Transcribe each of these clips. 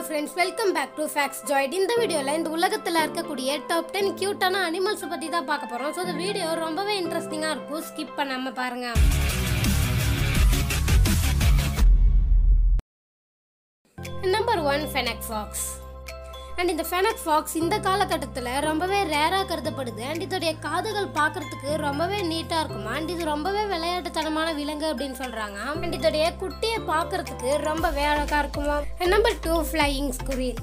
friends welcome back to facts joint இந்த வீடியோவில் இந்த உலகத்தில் இருக்கக்கூடிய டாப் டென் க்யூட்டான அனிமல்ஸை பற்றி தான் பார்க்க போகிறோம் ஸோ இந்த வீடியோ ரொம்பவே இன்ட்ரெஸ்டிங்காக இருக்கும் ஸ்கிப் பண்ணாமல் பாருங்க number one fennec fox and இந்த ஃபெனக் ஃபாக்ஸ் இந்த காலகட்டத்தில் ரொம்பவே ரேராக கருதப்படுது அண்ட் இதோடைய காதுகள் பார்க்கறதுக்கு ரொம்பவே நீட்டாக இருக்கும் அண்ட் இது ரொம்பவே விளையாட்டுத்தனமான விலங்கு அப்படின்னு சொல்கிறாங்க அண்ட் இதோடைய குட்டியை பார்க்கறதுக்கு ரொம்பவே அழகாக இருக்குமா நம்பர் டூ ஃப்ளையிங் ஸ்குரில்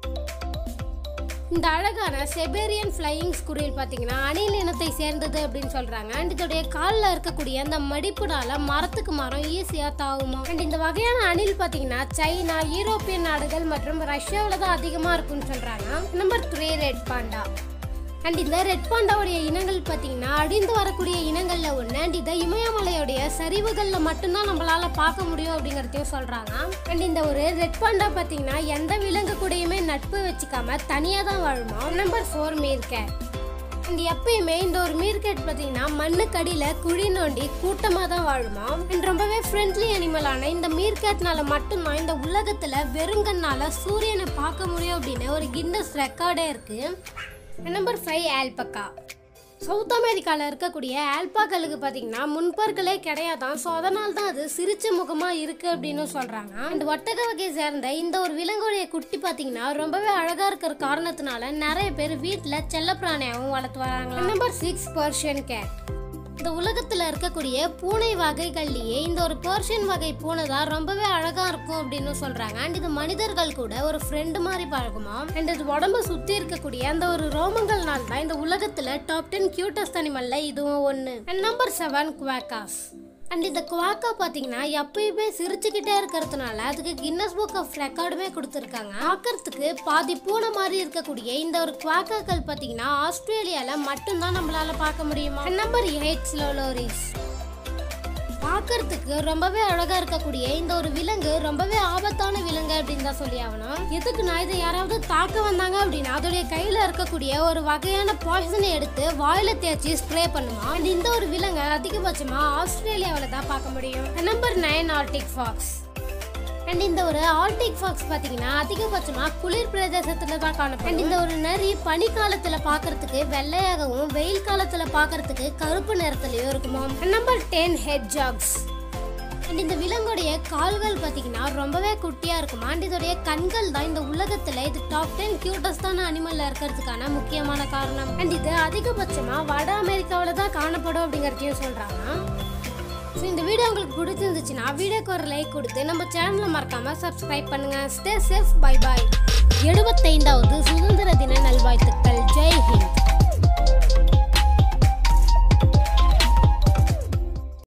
இந்த அழகான செபேரியன் ஃப்ளையிங் ஸ்குரில் பார்த்தீங்கன்னா அணில் இனத்தை சேர்ந்தது அப்படின்னு சொல்றாங்க அண்ட் இதோடைய காலில் இருக்கக்கூடிய அந்த மடிப்புனால மரத்துக்கு மரம் ஈஸியாக தாவுமா அண்ட் இந்த வகையான அணில் பார்த்தீங்கன்னா சைனா யூரோப்பியன் நாடுகள் மற்றும் ரஷ்யாவில் தான் அதிகமாக இருக்குன்னு சொல்றாங்க number three red panda and இந்த ரெட் பாண்டாவுடைய இனங்கள் பார்த்தீங்கன்னா அழிந்து வரக்கூடிய இனங்களில் ஒன்று அண்ட் இதை இமயமலையுடைய சரிவுகளில் மட்டும்தான் நம்மளால பார்க்க முடியும் அப்படிங்கிறதையும் சொல்கிறாங்க அண்ட் இந்த ஒரு ரெட் பாண்டா பார்த்தீங்கன்னா எந்த விலங்கு கூடயுமே நட்பு வச்சுக்காம தனியாக தான் வாழுமா நம்பர் ஃபோர் மீர்கேட் அண்ட் எப்பயுமே இந்த ஒரு மீர்கேட் பார்த்தீங்கன்னா மண்ணுக்கடியில் குழி நோண்டி கூட்டமாக தான் வாழுமா அண்ட் ரொம்பவே ஃப்ரெண்ட்லி அனிமலான இந்த மீர்கேட்னால மட்டும்தான் இந்த உலகத்தில் வெறுங்கன்னால சூரியனை பார்க்க முடியும் அப்படின்னு ஒரு கின்னஸ் ரெக்கார்டே இருக்குது நம்பர் ஃபைவ் ஆல்பக்கா சவுத் அமெரிக்காவில் இருக்கக்கூடிய ஆல்பாக்களுக்கு பார்த்தீங்கன்னா முன்பற்களே கிடையாதான் ஸோ அதனால தான் அது சிரிச்ச முகமாக இருக்குது அப்படின்னு சொல்கிறாங்க அண்ட் ஒட்டக வகையை சேர்ந்த இந்த ஒரு விலங்குடைய குட்டி பார்த்தீங்கன்னா ரொம்பவே அழகாக இருக்கிற காரணத்தினால நிறைய பேர் வீட்டில் செல்லப்பிராணியாகவும் வளர்த்து வராங்க நம்பர் சிக்ஸ் பர்ஷியன் கேட் இந்த உலகத்தில் இருக்கக்கூடிய பூனை வகைகள்லேயே இந்த ஒரு பர்ஷியன் வகை பூனை தான் ரொம்பவே அழகா இருக்கும் அப்படின்னு சொல்றாங்க அண்ட் இது மனிதர்கள் கூட ஒரு ஃப்ரெண்டு மாதிரி பழகுமா அண்ட் இது உடம்ப சுத்தி இருக்கக்கூடிய அந்த ஒரு ரோமங்கள்னால தான் இந்த உலகத்துல டாப் டென் கியூட்டஸ்ட் அனிமல்ல இதுவும் ஒன்று and number seven quokkas and இந்த குவாக்கா பார்த்தீங்கன்னா எப்பயுமே சிரிச்சுக்கிட்டே இருக்கிறதுனால அதுக்கு கின்னஸ் புக் ஆஃப் ரெக்கார்டுமே கொடுத்துருக்காங்க பார்க்கறதுக்கு பாதி பூனை மாதிரி இருக்கக்கூடிய இந்த ஒரு குவாக்காக்கள் பார்த்தீங்கன்னா ஆஸ்திரேலியாவில் மட்டும்தான் நம்மளால பார்க்க முடியுமா நம்பர் எயிட் ஸ்லோலோரிஸ் பார்க்கறதுக்கு ரொம்பவே அழகா இருக்கக்கூடிய இந்த ஒரு விலங்கு ரொம்பவே ஆபத்தான விலங்கு அப்படின்னு தான் சொல்லி ஆகணும் எதுக்குன்னா இதை யாராவது தாக்க வந்தாங்க அப்படின்னா அதோடைய கையில இருக்கக்கூடிய ஒரு வகையான பாய்சனை எடுத்து வாயில தேய்ச்சி ஸ்ப்ரே பண்ணுமா அண்ட் இந்த ஒரு விலங்கை அதிகபட்சமா ஆஸ்திரேலியாவில் தான் பார்க்க முடியும் number nine arctic fox and இந்த ஒரு ஆர்டிக் ஃபாக்ஸ் பார்த்தீங்கன்னா அதிகபட்சமாக குளிர் பிரதேசத்தில் தான் காணப்படும் அண்ட் இந்த ஒரு நரி பனிக்காலத்தில் பார்க்கறதுக்கு வெள்ளையாகவும் வெயில் காலத்தில் பார்க்கறதுக்கு கருப்பு நிறத்துலையும் இருக்குமா number ten hedgehogs and இந்த விலங்குடைய கால்கள் பார்த்தீங்கன்னா ரொம்பவே குட்டியாக இருக்கும் அண்ட் இதோடைய கண்கள் தான் இந்த உலகத்தில் இது டாப் டென் கியூட்டஸ்டான அனிமலில் இருக்கிறதுக்கான முக்கியமான காரணம் அண்ட் இது அதிகபட்சமாக வட அமெரிக்காவில் தான் காணப்படும் அப்படிங்கிறதையும் சொல்கிறாங்க ஸோ இந்த வீடியோ உங்களுக்கு பிடிச்சிருந்துச்சுன்னா வீடியோக்கு ஒரு லைக் கொடுத்து நம்ம சேனலை மறக்காம சப்ஸ்கிரைப் பண்ணுங்க ஸ்டே சேஃப் பை பாய் எழுபத்தைந்தாவது சுதந்திர தின நல்வாழ்த்துக்கள் ஜெய் ஹிந்த்